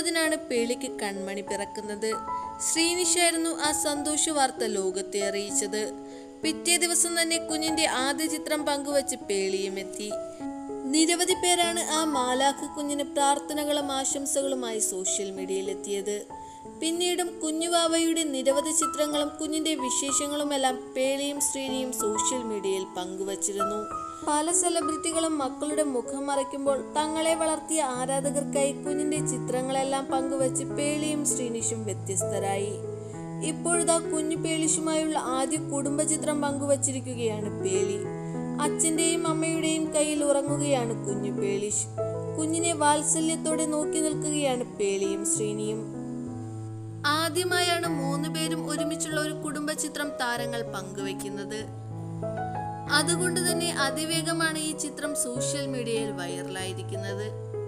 ഇരുപതിനാണ് പേളിക്ക് കൺമണി പിറക്കുന്നത് ശ്രീനിഷായിരുന്നു ആ സന്തോഷ വാർത്ത ലോകത്തെ അറിയിച്ചത് പിറ്റേ ദിവസം തന്നെ കുഞ്ഞിന്റെ ആദ്യ ചിത്രം പങ്കുവച്ച് പേളിയും എത്തി നിരവധി പേരാണ് ആ മാലാഖ കുഞ്ഞിന് പ്രാർത്ഥനകളും ആശംസകളുമായി സോഷ്യൽ മീഡിയയിൽ എത്തിയത് പിന്നീടും കുഞ്ഞുവാവയുടെ നിരവധി ചിത്രങ്ങളും കുഞ്ഞിന്റെ വിശേഷങ്ങളുമെല്ലാം പേളിയും ശ്രീനിയും സോഷ്യൽ മീഡിയയിൽ പങ്കുവച്ചിരുന്നു പല സെലിബ്രിറ്റികളും മക്കളുടെ മുഖം മറയ്ക്കുമ്പോൾ തങ്ങളെ വളർത്തിയ ആരാധകർക്കായി കുഞ്ഞിന്റെ ചിത്രങ്ങളെല്ലാം പങ്കുവച്ച് പേളിയും ശ്രീനിഷും വ്യത്യസ്തരായി ഇപ്പോഴിതാ കുഞ്ഞു പേളിഷുമായുള്ള ആദ്യ കുടുംബചിത്രം പങ്കുവച്ചിരിക്കുകയാണ് പേളി അച്ഛന്റെയും അമ്മയുടെയും കയ്യിൽ ഉറങ്ങുകയാണ് കുഞ്ഞു പേളിഷ് കുഞ്ഞിനെ വാത്സല്യത്തോടെ നോക്കി നിൽക്കുകയാണ് പേളിയും ശ്രീനിയും ആദ്യമായാണ് മൂന്ന് പേരും ഒരുമിച്ചുള്ള ഒരു കുടുംബചിത്രം താരങ്ങൾ പങ്കുവെക്കുന്നത് അതുകൊണ്ട് തന്നെ അതിവേഗമാണ് ഈ ചിത്രം സോഷ്യൽ മീഡിയയിൽ വൈറലായിരിക്കുന്നത്